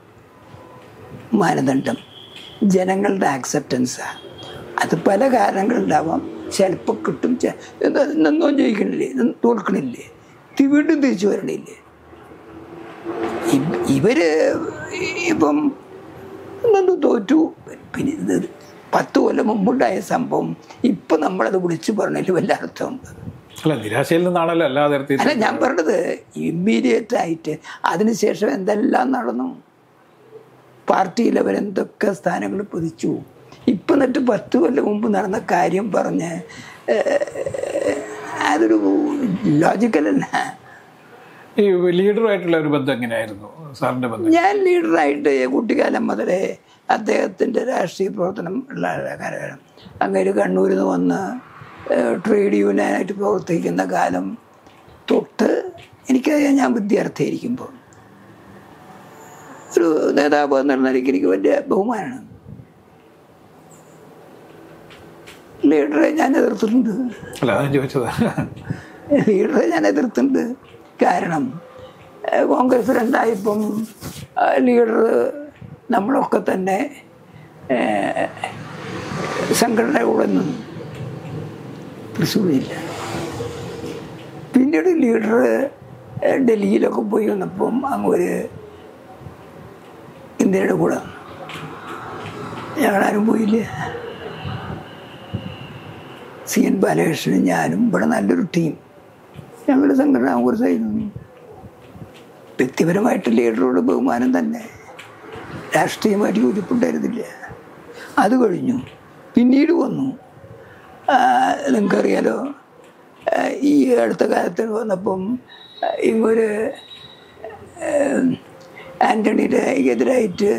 മാനദണ്ഡം ജനങ്ങളുടെ ആക്സെപ്റ്റൻസാണ് അത് പല കാരണങ്ങളുണ്ടാവാം ചിലപ്പോൾ കിട്ടും ചെ- ഇത് ഇന്നൊന്നും ജയിക്കണില്ലേ ഇന്ന് തോൽക്കണില്ലേ തി- വീണ്ടും തിരിച്ചു വരണില്ലേ ഇ- ഇവര് ഇപ്പം ഇന്നു തോറ്റു പിന്നെ ഇത് പത്ത് കൊല്ലം മുമ്പുണ്ടായ സംഭവം ഇപ്പം നമ്മളത് വിളിച്ചു പറഞ്ഞതിൽ വല്ല അർത്ഥമുണ്ട്
അല്ല നിരാശയിൽ നിന്നാണല്ലോ എല്ലാ തരത്തിൽ
അല്ല ഞാൻ പറഞ്ഞത് ഇമ്മീഡിയറ്റ് ആയിട്ട് അതിനുശേഷം എന്തെല്ലാം നടന്നു പാർട്ടിയിൽ അവരെന്തൊക്കെ സ്ഥാനങ്ങൾ പൊതിച്ചു ഇപ്പം എന്നിട്ട് പത്ത് കൊല്ലം മുമ്പ് നടന്ന കാര്യം പറഞ്ഞ് ഏഹ്, അതൊരു ലോജിക്കലല്ല
ഈ ലീഡറുമായിട്ടുള്ള ഒരു ബന്ധം എങ്ങനെയായിരുന്നു സാറിന്റെ ബന്ധം
ഞാൻ ലീഡറായിട്ട് കുട്ടിക്കാലം മുതലേ അദ്ദേഹത്തിൻ്റെ രാഷ്ട്രീയ പ്രവർത്തനം ഉള്ള കാലഘട്ടം അങ്ങനെ കണ്ണൂരിൽ നിന്ന് വന്ന് ഏഹ്, ട്രേഡ് യൂണിയനായിട്ട് പ്രവർത്തിക്കുന്ന കാലം തൊട്ട് എനിക്കറിയാം ഞാൻ വിദ്യാർത്ഥിയായിരിക്കുമ്പോൾ ഒരു നേതാവ് എന്നുള്ള നിലയ്ക്ക് എനിക്ക് വലിയ ബഹുമാനമാണ് ലീഡറെ ഞാൻ എതിർത്തിട്ടുണ്ട്
അല്ല അതാണ് ചോദിച്ചത്
ലീഡറെ ഞാൻ എതിർത്തുണ്ട് കാരണം ഏഹ്, കോൺഗ്രസ് രണ്ടായപ്പം ആ, ലീഡർ നമ്മളൊക്കെ തന്നെ ഏഹ്, സംഘടന കൂടെ നിന്നു തൃശ്ശൂരില്ല പിന്നീട് ലീഡർ ഏഹ്, ഡൽഹിയിലൊക്കെ പോയി വന്നപ്പം അങ്ങ് ഒരു ഇന്ത്യയുടെ കൂടെ നിന്നു. ഞങ്ങളാരും പോയില്ല സി എൻ ബാലകൃഷ്ണനും ഞാനും ഇവിടെ നല്ലൊരു ടീം ഞങ്ങളുടെ സംഘടന കോൺഗ്രസ്സായിരുന്നു വ്യക്തിപരമായിട്ട് ലീഡറോട് ബഹുമാനം തന്നെ രാഷ്ട്രീയമായിട്ട് യോജിപ്പുണ്ടായിരുന്നില്ല അത് കഴിഞ്ഞു പിന്നീട് വന്നു ആ, നിങ്ങൾക്കറിയാലോ ആ, ഈ അടുത്ത കാലത്ത് വന്നപ്പം ആ, ഇങ്ങൊരു ആൻ്റണിയുടെ എതിരായിട്ട്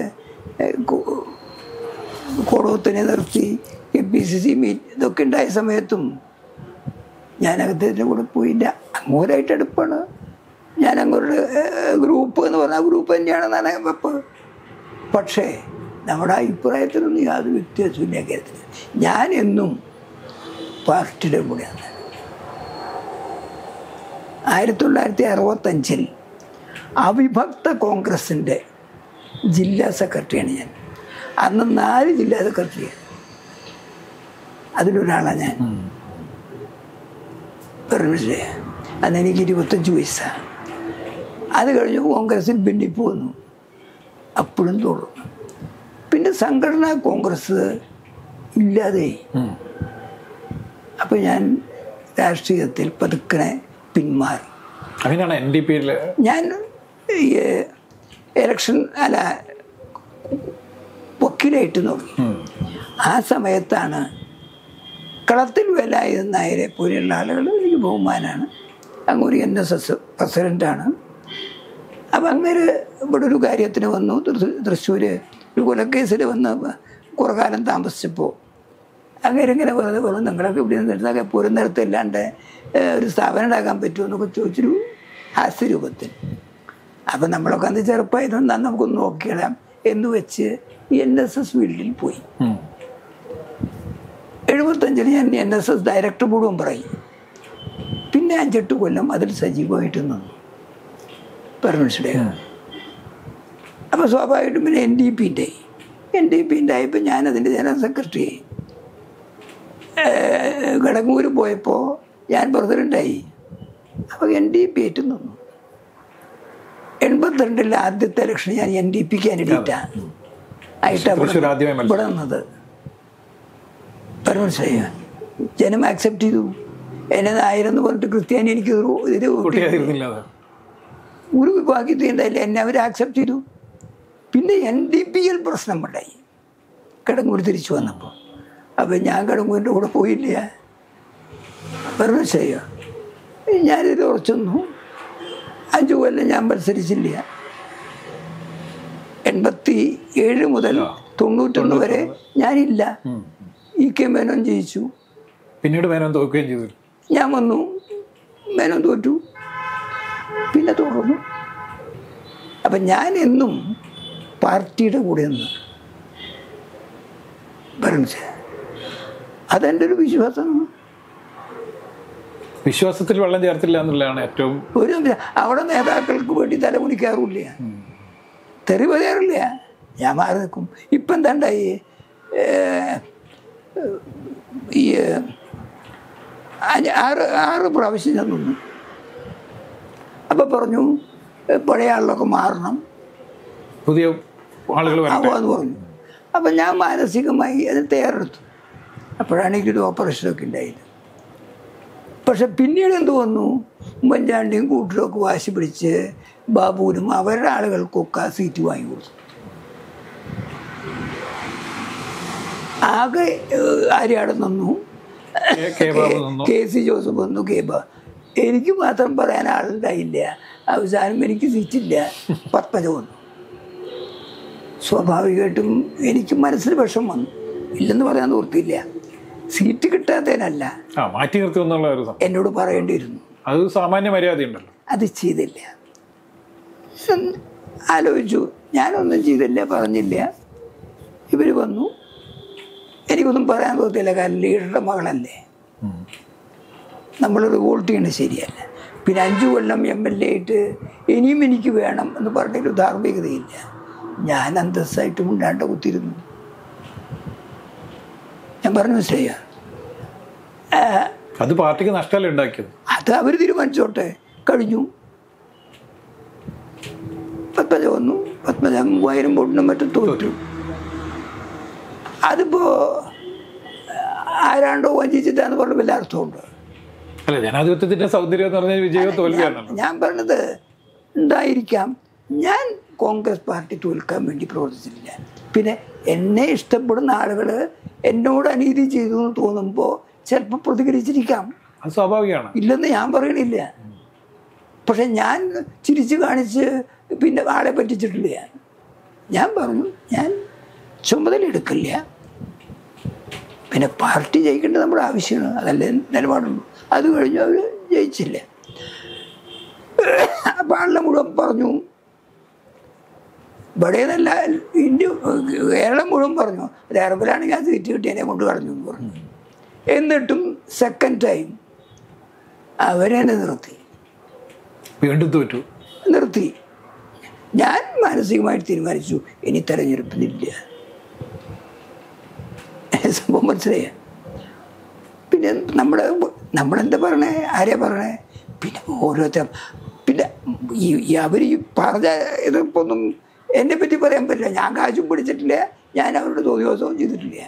കോടോത്തിനെ നിർത്തി A P C C meet ഇതൊക്കെ ഉണ്ടായ സമയത്തും ഞാൻ അദ്ദേഹത്തിൻ്റെ കൂടെ പോയില്ല അങ്ങോരായിട്ട് അടുപ്പാണ് ഞാൻ അങ്ങോട്ട് ഗ്രൂപ്പ് എന്ന് പറഞ്ഞാൽ ഗ്രൂപ്പ് തന്നെയാണെന്നാണ് വെപ്പ് പക്ഷേ നമ്മുടെ അഭിപ്രായത്തിലൊന്നും യാതൊരു വ്യത്യാസമില്ല കാര്യത്തിൽ ഞാൻ എന്നും പാർട്ടിയുടെ കൂടെയാണ് ആയിരത്തി തൊള്ളായിരത്തി അറുപത്തഞ്ചിൽ അവിഭക്ത കോൺഗ്രസിൻ്റെ ജില്ലാ സെക്രട്ടറിയാണ് ഞാൻ അന്ന് നാല് ജില്ലാ സെക്രട്ടറിയാണ് അതിലൊരാളാണ് ഞാൻ പറഞ്ഞില്ലേ അന്ന് എനിക്ക് ഇരുപത്തഞ്ച് വയസ്സാണ് അത് കഴിഞ്ഞ് കോൺഗ്രസിൽ ഭിന്നിപ്പ് വന്നു അപ്പോഴും തുടർന്നു പിന്നെ സംഘടനാ കോൺഗ്രസ് ഇല്ലാതെ
ഉം.
അപ്പോൾ ഞാൻ രാഷ്ട്രീയത്തിൽ പതുക്കനെ പിന്മാറി
അങ്ങനെയാണ് എൻ ഡി പിയിൽ
ഞാൻ ഈ എലക്ഷൻ അല്ല വക്കീലായിട്ട് നോക്കി ആ സമയത്താണ് കളത്തിൽ വേലായുധ നായരെ പോലെയുള്ള ആളുകൾ എനിക്ക് ബഹുമാനാണ് അങ്ങൊരു എൻ എസ് എസ് പ്രസിഡൻ്റാണ് അപ്പം അങ്ങനെ ഇവിടെ ഒരു കാര്യത്തിന് വന്നു തൃശ്ശൂർ ഒരു കൊലക്കേസിൽ വന്ന് കുറേ കാലം താമസിച്ചപ്പോൾ അങ്ങനെ ഇങ്ങനെ വെറുതെ പറഞ്ഞു നിങ്ങളൊക്കെ ഇവിടെ നിന്നിട്ടൊക്കെ പുരനിരത്ത് ഇല്ലാണ്ട് ഏഹ്, ഒരു സ്ഥാപനം ഉണ്ടാക്കാൻ പറ്റുമോ എന്നൊക്കെ ചോദിച്ചൊരു ഹാസ്യരൂപത്തിൽ അപ്പം നമ്മളൊക്കെ അന്ന് ചെറുപ്പമായതുകൊണ്ട് അന്ന് നമുക്കൊന്ന് നോക്കിയിടാം എന്ന് വെച്ച് എൻ എസ് എസ് ഫീൽഡിൽ പോയി
ഉം.
എഴുപത്തഞ്ചിൽ ഞാൻ എൻ എസ് എസ് ഡയറക്ടർ ബോർഡും പറയും പിന്നെ അഞ്ചെട്ട് കൊല്ലം അതിൽ സജീവമായിട്ട് നിന്നു പെർമിഷൻ്റെ അപ്പോൾ സ്വാഭാവികമായിട്ടും പിന്നെ എൻ ഡി പിൻ്റെ എൻ ഡി പിൻ്റെ ആയപ്പോൾ ഞാനതിൻ്റെ ജനറൽ സെക്രട്ടറി കടങ്ങൂർ പോയപ്പോൾ ഞാൻ പ്രസിഡൻ്റായി അപ്പോൾ എൻ ഡി പി ആയിട്ട് നിന്നു എൺപത്തിരണ്ടിലെ ആദ്യത്തെ ഇലക്ഷൻ ഞാൻ എൻ ഡി പി കാൻഡിഡേറ്റാണ് ആയിട്ടാണ്
തൃശ്ശൂർ ആദ്യമായി മത്സരം.
ഇവിടെ നിന്നത് മനസ്സിലായ ജനം ആക്സെപ്റ്റ് ചെയ്തു എന്നെ നായരെന്ന് പറഞ്ഞിട്ട് ക്രിസ്ത്യാനി എനിക്ക് ഒരു ഇത്
കുട്ടിയായിരുന്നില്ല അത്
ഒരു വിഭാഗത്തിൽ ഉണ്ടായില്ല എന്നെ അവർ ആക്സെപ്റ്റ് ചെയ്തു പിന്നെ എൻ ഡി പി എൽ പ്രശ്നം ഉണ്ടായി കിടങ്ങൂർ തിരിച്ചു വന്നപ്പോൾ അപ്പം ഞാൻ കിടങ്ങൂരിൻ്റെ കൂടെ പോയില്ല പറഞ്ഞു ശരിയോ ഞാനിത് ഉറച്ചൊന്നു അഞ്ചു കൊല്ലം ഞാൻ മത്സരിച്ചില്ല എൺപത്തി ഏഴ് മുതൽ തൊണ്ണൂറ്റൊന്ന് വരെ ഞാനില്ല ഇ കെ മേനോൻ ജയിച്ചു
പിന്നീട് മേനോൻ തോക്കുകയും ചെയ്തു
ഞാൻ വന്നു മേനോൻ തോറ്റു പിന്നെ തുടർന്നു അപ്പം ഞാൻ എന്നും പാർട്ടിയുടെ കൂടെ നിന്ന് ഭരണിച്ച് അതെൻ്റെ ഒരു വിശ്വാസമാണ്
വിശ്വാസത്തിൽ വെള്ളം ചേർത്തില്ല എന്നുള്ളതാണ് ഏറ്റവും
ഒരു അവിടെ നേതാക്കൾക്ക് വേണ്ടി തലമുടിക്കാറില്ല തെറി പറയാറില്ല ഞാൻ മാറി നിൽക്കും ഇപ്പം എന്താണ്ടായി ഏഹ്, ഈ അഞ്ച് ആറ് ആറ് പ്രാവശ്യം ഞാൻ നിന്നു അപ്പം പറഞ്ഞു ഏഹ്, പഴയ ആളിലൊക്കെ മാറണം
പുതിയ ആളുകൾ വരട്ടെ
ആവാന്ന് പറഞ്ഞു അപ്പം ഞാൻ മാനസികമായി അതിന് തയ്യാറെടുത്തു അപ്പോഴാണ് എനിക്കൊരു ഓപ്പറേഷനൊക്കെ ഉണ്ടായത് പക്ഷെ പിന്നീട് എന്ത് വന്നു ഉമ്മൻചാണ്ടിയും കൂട്ടരൊക്കെ വാശി പിടിച്ച് ബാബുവിനും അവരുടെ ആളുകൾക്കൊക്കെ ആ സീറ്റ് വാങ്ങി കൊടുത്തു ആകെ ഏഹ്, ആര്യാട് നിന്നു
കെ- കെ ബാബു നിന്നു
കെ സി ജോസഫ് വന്നു കെ ബാ എനിക്ക് മാത്രം പറയാൻ ആളുണ്ടായില്ല അവസാനം എനിക്ക് സീറ്റില്ല പത്മജ വന്നു സ്വാഭാവികമായിട്ടും എനിക്ക് മനസ്സിൽ വിഷം വന്നു ഇല്ലെന്ന് പറയാൻ ഓർത്തില്ല സീറ്റ് കിട്ടാത്തതിനല്ല
ആ മാറ്റി നിർത്തി എന്നുള്ള ഒരു സം-
എന്നോട് പറയേണ്ടിയിരുന്നു
അത് സാമാന്യ മര്യാദയുണ്ടല്ലോ
അത് ചെയ്തില്ല ഉം, ആലോചിച്ചു ഞാനൊന്നും ചെയ്തില്ല പറഞ്ഞില്ല ഇവർ വന്നു എനിക്കൊന്നും പറയാൻ തോന്നില്ല കാരണം ലീഡറുടെ മകളല്ലേ നമ്മൾ റിവോൾട്ട് ചെയ്യണത് ശരിയല്ല പിന്നെ അഞ്ചു കൊല്ലം എം എൽ എ ആയിട്ട് ഇനിയും എനിക്ക് വേണം എന്ന് പറഞ്ഞൊരു ധാർമ്മികതയില്ല ഞാൻ അന്തസ്സായിട്ട് മുണ്ടാണ്ട് കുത്തിരുന്നു ഞാൻ പറഞ്ഞു മനസ്സിലായ
അത് പാർട്ടിക്ക് നഷ്ടമല്ലേ ഉണ്ടാക്കിയത്
അത് അവർ തീരുമാനിച്ചോട്ടെ കഴിഞ്ഞു പത്മജ വന്നു പത്മജ മൂവായിരം വോട്ടിനും മറ്റും തോറ്റു അതിപ്പോ ആരാണ്ടോ വഞ്ചിച്ചിട്ടാന്ന് പറഞ്ഞ വല്ല അർത്ഥമുണ്ട്
അല്ല ജനാധിപത്യത്തിന്റെ സൗന്ദര്യം എന്ന് പറഞ്ഞാൽ വിജയോ തോൽവിയാണല്ലോ
ഞാൻ പറഞ്ഞത് ഉണ്ടായിരിക്കാം ഞാൻ കോൺഗ്രസ് പാർട്ടി തോൽക്കാൻ വേണ്ടി പ്രവർത്തിച്ചിട്ടില്ല പിന്നെ എന്നെ ഇഷ്ടപ്പെടുന്ന ആളുകൾ എന്നോട് അനീതി ചെയ്തു എന്ന് തോന്നുമ്പോൾ ചിലപ്പോൾ പ്രതികരിച്ചിരിക്കാം
അത് സ്വാഭാവികമാണ്
ഇല്ലെന്ന് ഞാൻ പറയണില്ല പക്ഷെ ഞാൻ ചിരിച്ച് കാണിച്ച് പിന്നെ ആളെ പറ്റിച്ചിട്ടില്ല ഞാൻ ഞാൻ പറഞ്ഞു ഞാൻ ചുമതല എടുക്കില്ല പിന്നെ പാർട്ടി ജയിക്കേണ്ടത് നമ്മുടെ ആവശ്യമാണ് അതല്ലേ നിലപാടുള്ളൂ അത് കഴിഞ്ഞു അവർ ജയിച്ചില്ല അപ്പം ആളുടെ മുഴുവൻ പറഞ്ഞു ഇവിടെ നല്ല ഇന്ത്യ കേരളം മുഴുവൻ പറഞ്ഞു രേറബിലാണെങ്കിൽ ആ സീറ്റ് കിട്ടിയതിനെ കൊണ്ട് കളഞ്ഞു എന്ന് പറഞ്ഞു എന്നിട്ടും സെക്കൻഡ് ടൈം അവരെന്നെ നിർത്തി
വീണ്ടും തോറ്റു
നിർത്തി ഞാൻ മാനസികമായിട്ട് തീരുമാനിച്ചു ഇനി തെരഞ്ഞെടുപ്പിനില്ല സംഭവം മനസ്സിലായ പിന്നെ നമ്മുടെ നമ്മളെന്താ പറയണേ ആരെയാ പറയണേ പിന്നെ ഓരോരുത്തർ പിന്നെ ഈ ഈ അവർ ഈ പറഞ്ഞ ഇതിപ്പോൾ ഒന്നും എന്നെ പറ്റി പറയാൻ പറ്റില്ല ഞാൻ കാശും പിടിച്ചിട്ടില്ല ഞാൻ അവരുടെ തോന്നിയോസവും ചെയ്തിട്ടില്ല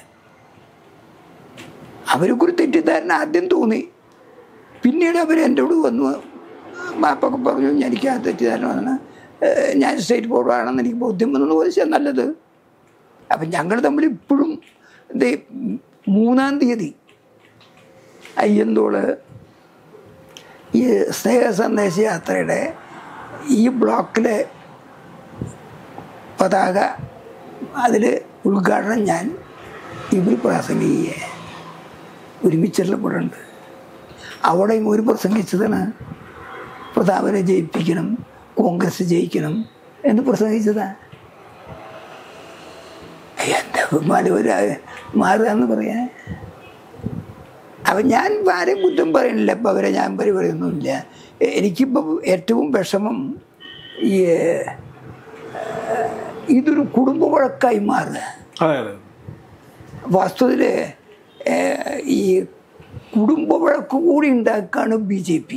അവർക്കൊരു തെറ്റിദ്ധാരണ ആദ്യം തോന്നി പിന്നീട് അവർ എന്നോട് വന്നു മാപ്പൊക്കെ പറഞ്ഞു എനിക്ക് ആ തെറ്റിദ്ധാരണ വന്ന് ഏഹ് ഞാൻ സ്റ്റേറ്റ് ബോർഡാണെന്ന് എനിക്ക് ബോധ്യം വന്നു ചോദിച്ചാൽ നല്ലത് അപ്പം ഞങ്ങൾ തമ്മിൽ ഇപ്പോഴും ദേ മൂന്നാം തീയതി അയ്യന്തോള് ഈ സ്നേഹ സന്ദേശ യാത്രയുടെ ഈ ബ്ലോക്കിലെ പതാക അതിൽ ഉദ്ഘാടനം ഞാൻ ഇവർ പ്രാസംഗികയെ ഒരുമിച്ചുള്ള ഇവിടെ ഉണ്ട് അവിടെയും ഒരു പ്രസംഗിച്ചതാണ് പ്രതാപനെ ജയിപ്പിക്കണം കോൺഗ്രസ് ജയിക്കണം എന്ന് പ്രസംഗിച്ചതാ എന്താ മാനവര മാറുക എന്ന് പറയാൻ അപ്പം ഞാൻ ആരെയും കുറ്റം പറയണില്ല ഇപ്പം അവരെ ഞാൻ പരി പറയുന്നില്ല എനിക്കിപ്പം ഏറ്റവും വിഷമം ഈ ഏഹ്, ഇതൊരു കുടുംബ വഴക്കായി മാറുക
അതെ അതെ
വാസ്തവത്തിൽ ഈ കുടുംബ വഴക്ക് കൂടി ഉണ്ടാക്കുകയാണ് ബി ജെ പി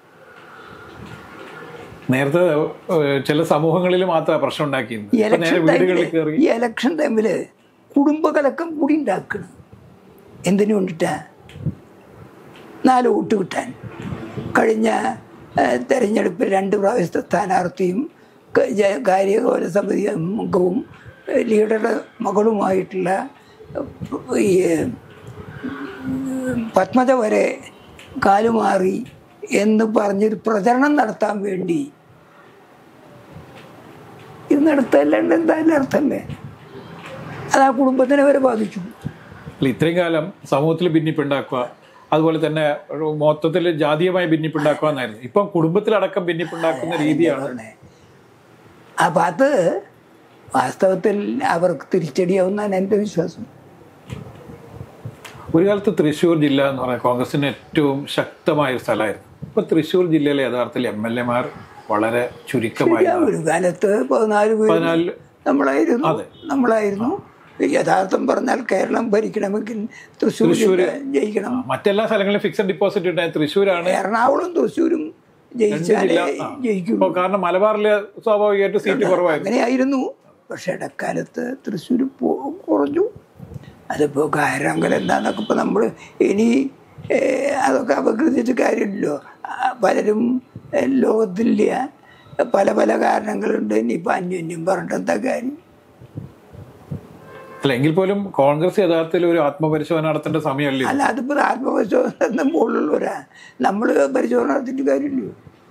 നേരത്തെ ഏഹ്, ചില സമൂഹങ്ങളിൽ മാത്രമാണ് പ്രശ്നം ഉണ്ടാക്കിയത്
ഈ
ഇപ്പൊ നേരെ
ഇലക്ഷൻ
വീടുകളിൽ
ടൈമിൽ
കയറി
ഈ ഇലക്ഷൻ ടൈമിൽ കുടുംബകലക്കം കൂടി ഉണ്ടാക്കണം എന്തിനു വേണ്ടിട്ടാ നാല് വോട്ട് കിട്ടാൻ കഴിഞ്ഞ ഏഹ്, തെരഞ്ഞെടുപ്പിൽ രണ്ട് പ്രാവശ്യത്തെ സ്ഥാനാർത്ഥിയും ക- ജ- കാര്യകോല സമിതി അംഗവും ഏഹ്, ലീഡറുടെ മകളുമായിട്ടുള്ള ഏഹ്, ഈ ഏഹ്, പത്മജ വരെ കാലുമാറി എന്ന് പറഞ്ഞൊരു പ്രചരണം നടത്താൻ വേണ്ടി ഇത് നടത്തല്ലാണ്ട് എന്തായാലും അർത്ഥമല്ലേ അത് ആ കുടുംബത്തിനെ വരെ ബാധിച്ചു
അല്ല, ഇത്രയും കാലം സമൂഹത്തിൽ ഭിന്നിപ്പുണ്ടാക്കുക അതുപോലെ തന്നെ ഒരു മൊത്തത്തിൽ ജാതീയമായ ഭിന്നിപ്പുണ്ടാക്കുക എന്നായിരുന്നു ഇപ്പം കുടുംബത്തിലടക്കം ഭിന്നിപ്പുണ്ടാക്കുന്ന രീതിയാണ്
പറഞ്ഞേ അപ്പം അത് വാസ്തവത്തിൽ അവർക്ക് തിരിച്ചടിയാവുന്നതാണ് എൻ്റെ വിശ്വാസം
ഒരു കാലത്ത് തൃശ്ശൂർ ജില്ല എന്ന് പറഞ്ഞാൽ കോൺഗ്രസിന് ഏറ്റവും ശക്തമായ ഒരു സ്ഥലമായിരുന്നു ഇപ്പൊ തൃശ്ശൂർ ജില്ലയിലെ യഥാർത്ഥത്തിൽ എം എൽ എമാർ വളരെ ചുരുക്കമായി
ശരിയാ, ഒരു കാലത്ത് പതിനാല് പേര്
പതിനാല്
നമ്മളായിരുന്നു
അതെ.
നമ്മളായിരുന്നു യഥാർത്ഥം പറഞ്ഞാൽ കേരളം ഭരിക്കണമെങ്കിൽ തൃശ്ശൂർ ജില്ല ജയിക്കണം
മറ്റെല്ലാ സ്ഥലങ്ങളിലും ഫിക്സഡ് ഡിപ്പോസിറ്റ് ഉണ്ടായ തൃശ്ശൂരാണ്
എറണാകുളം തൃശ്ശൂരും ജയിച്ചാലേ
ജില്ല ആ.
ജയിക്കും
ഇപ്പൊ കാരണം മലബാറിലെ സ്വാഭാവികമായിട്ട് സീറ്റ് കുറവായിരുന്നു
അങ്ങനെയായിരുന്നു പക്ഷെ ഇടക്കാലത്ത് തൃശ്ശൂർ കുറഞ്ഞു അതിപ്പോൾ കായറാങ്കൽ എന്താന്നൊക്കെ ഇപ്പോൾ നമ്മൾ ഇനി ഏഹ്, അതൊക്കെ അപകൃതിച്ചിട്ട് കാര്യമില്ലല്ലോ ആ, പലരും ഏഹ്, ലോകത്തില്ല പല പല കാരണങ്ങളുണ്ട് ഇനിയിപ്പോൾ അന്യോന്യം പറഞ്ഞിട്ട് എന്താ കാര്യം
അല്ല എങ്കിൽ പോലും കോൺഗ്രസ് യഥാർത്ഥത്തിൽ ഒരു ആത്മപരിശോധന നടത്തേണ്ട സമയമല്ലേ ഇത്?
അല്ല അതിപ്പോൾ ആത്മപരിശോധന മുകളിലുള്ളവരാ നമ്മൾ പരിശോധന നടത്തിയിട്ട് കാര്യമില്ലയോ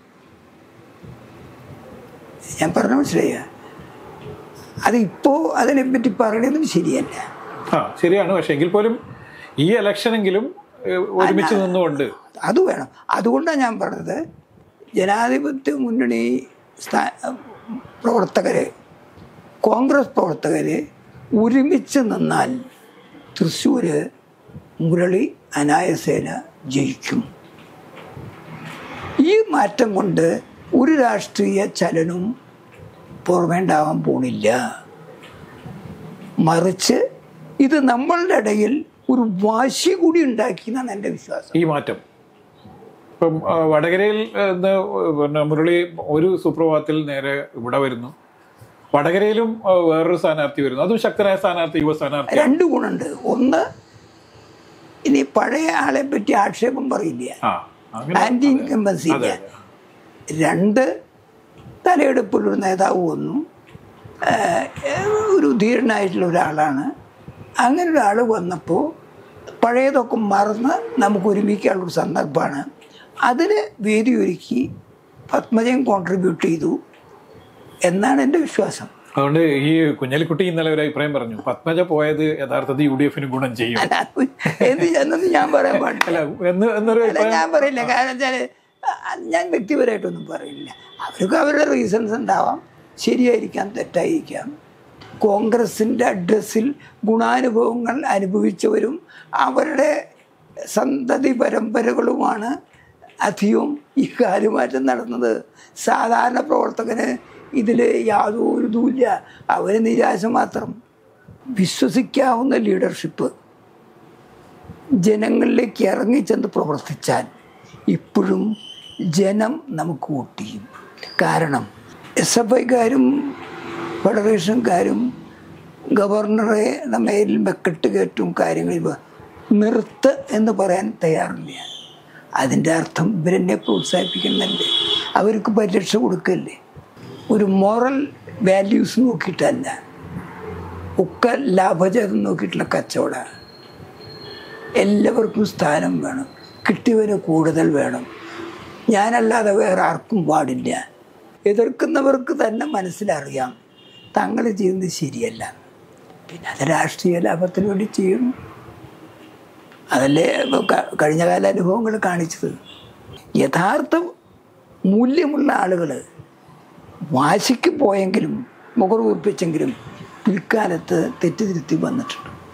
ഞാൻ പറഞ്ഞ മനസ്സിലായ അതിപ്പോൾ അതിനെപ്പറ്റി പറയണതും ശരിയല്ല
ആ ശരിയാണ് പക്ഷെ എങ്കിൽ പോലും ഈ ഇലക്ഷനെങ്കിലും ഏഹ്, ഒരുമിച്ച് നിന്നുകൊണ്ട്
അത് വേണം അതുകൊണ്ടാണ് ഞാൻ പറഞ്ഞത് ജനാധിപത്യ മുന്നണി സ്ഥാ പ്രവർത്തകർ കോൺഗ്രസ് പ്രവർത്തകർ ഒരുമിച്ച് നിന്നാൽ തൃശ്ശൂർ മുരളി അനായസേന ജയിക്കും ഈ മാറ്റം കൊണ്ട് ഒരു രാഷ്ട്രീയ ചലനവും പുറമേണ്ടാവാൻ പോണില്ല മറിച്ച് ഇത് നമ്മളുടെ ഇടയിൽ ഒരു വാശി കൂടി ഉണ്ടാക്കി എന്നാണ് എൻ്റെ വിശ്വാസം
ഈ മാറ്റം ഇപ്പം ആ, വടകരയിൽ ഏഹ്, ഇന്ന് പിന്നെ മുരളി ഒരു സുപ്രഭാതത്തിൽ നേരെ ഇവിടെ വരുന്നു വടകരയിലും ആ, വേറൊരു സ്ഥാനാർത്ഥി വരുന്നു അതും ശക്തനായ സ്ഥാനാർത്ഥി യുവ സ്ഥാനാർത്ഥി
രണ്ട് ഗുണമുണ്ട് ഒന്ന് ഇനി പഴയ ആളെ പറ്റി ആക്ഷേപം പറയില്ല
ആ അങ്ങനെ
ആന്റി ഇൻകംബൻസി ഇല്ല
അതെ അതെ
രണ്ട് തലയെടുപ്പുള്ളൊരു നേതാവ് വന്നു ആഹ് ഒരു ധീരനായിട്ടുള്ള ഒരാളാണ് അങ്ങനെ ഒരാൾ വന്നപ്പോൾ പഴയതൊക്കെ മറന്ന് നമുക്ക് ഒരുമിക്കാനുള്ളൊരു സന്ദർഭമാണ് അതിന് വേദി ഒരുക്കി പത്മജയും കോൺട്രിബ്യൂട്ട് ചെയ്തു എന്നാണ് എൻ്റെ വിശ്വാസം
അതുകൊണ്ട് ഈ കുഞ്ഞാലിക്കുട്ടി ഇന്നലെ ഒരു അഭിപ്രായം പറഞ്ഞു പത്മജ പോയത് യഥാർത്ഥത്തിൽ യു ഡി എഫിന് ഗുണം ചെയ്യും
അല്ല, അത് എന്ത് എന്നൊന്നും ഞാൻ പറയാൻ പാടില്ല
അല്ല എന്ന് എന്നൊരു
അല്ല
അഭിപ്രായം
ഞാൻ പറയില്ല കാരണം വെച്ചാൽ ഞാൻ വ്യക്തിപരമായിട്ടൊന്നും പറയില്ല അവർക്ക് അവരുടെ റീസൺസ് ഉണ്ടാവാം ശരിയായിരിക്കാം തെറ്റായിരിക്കാം കോൺഗ്രസിൻ്റെ അഡ്രസ്സിൽ ഗുണാനുഭവങ്ങൾ അനുഭവിച്ചവരും അവരുടെ സന്തതി പരമ്പരകളുമാണ് അധികവും ഈ കാലുമാറ്റം നടന്നത് സാധാരണ പ്രവർത്തകന് ഇതിൽ യാതൊരു ഇതുമില്ല അവന് നിരാശ മാത്രം വിശ്വസിക്കാവുന്ന ലീഡർഷിപ്പ് ജനങ്ങളിലേക്ക് ഇറങ്ങിച്ചെന്ന് പ്രവർത്തിച്ചാൽ ഇപ്പോഴുും ജനം നമുക്ക് വോട്ട് ചെയ്യും കാരണം എസ് എഫ് ഐക്കാരും ഫെഡറേഷൻകാരും ഗവർണറെ മേലിൽ മെക്കെട്ട് കയറ്റും കാര്യങ്ങൾ ഇവ നിർത്ത് എന്ന് പറയാൻ തയ്യാറില്ല അതിൻ്റെ അർത്ഥം ഇവരെന്നെ പ്രോത്സാഹിപ്പിക്കുന്നുണ്ട് അവർക്ക് പരിരക്ഷ കൊടുക്കല്ലേ ഒരു മോറൽ വാല്യൂസ് നോക്കിയിട്ടല്ല ഒക്കെ ലാഭചേതം നോക്കിയിട്ടുള്ള കച്ചവടമാണ് എല്ലാവർക്കും സ്ഥാനം വേണം കിട്ടിയവന് കൂടുതൽ വേണം ഞാനല്ലാതെ വേറെ ആർക്കും പാടില്ല എതിർക്കുന്നവർക്ക് തന്നെ മനസ്സിലറിയാം തങ്ങൾ ചെയ്യുന്നത് ശരിയല്ല പിന്നെ അത് രാഷ്ട്രീയ ലാഭത്തിന് വേണ്ടി ചെയ്യും അതല്ലേ ഇപ്പൊ ക- കഴിഞ്ഞ കാല അനുഭവങ്ങൾ കാണിച്ചത് യഥാർത്ഥ മൂല്യമുള്ള ആളുകൾ വാശിക്ക് പോയെങ്കിലും മുഖർ വീർപ്പിച്ചെങ്കിലും പിൽക്കാലത്ത് തെറ്റുതിരുത്തി വന്നിട്ടുണ്ട്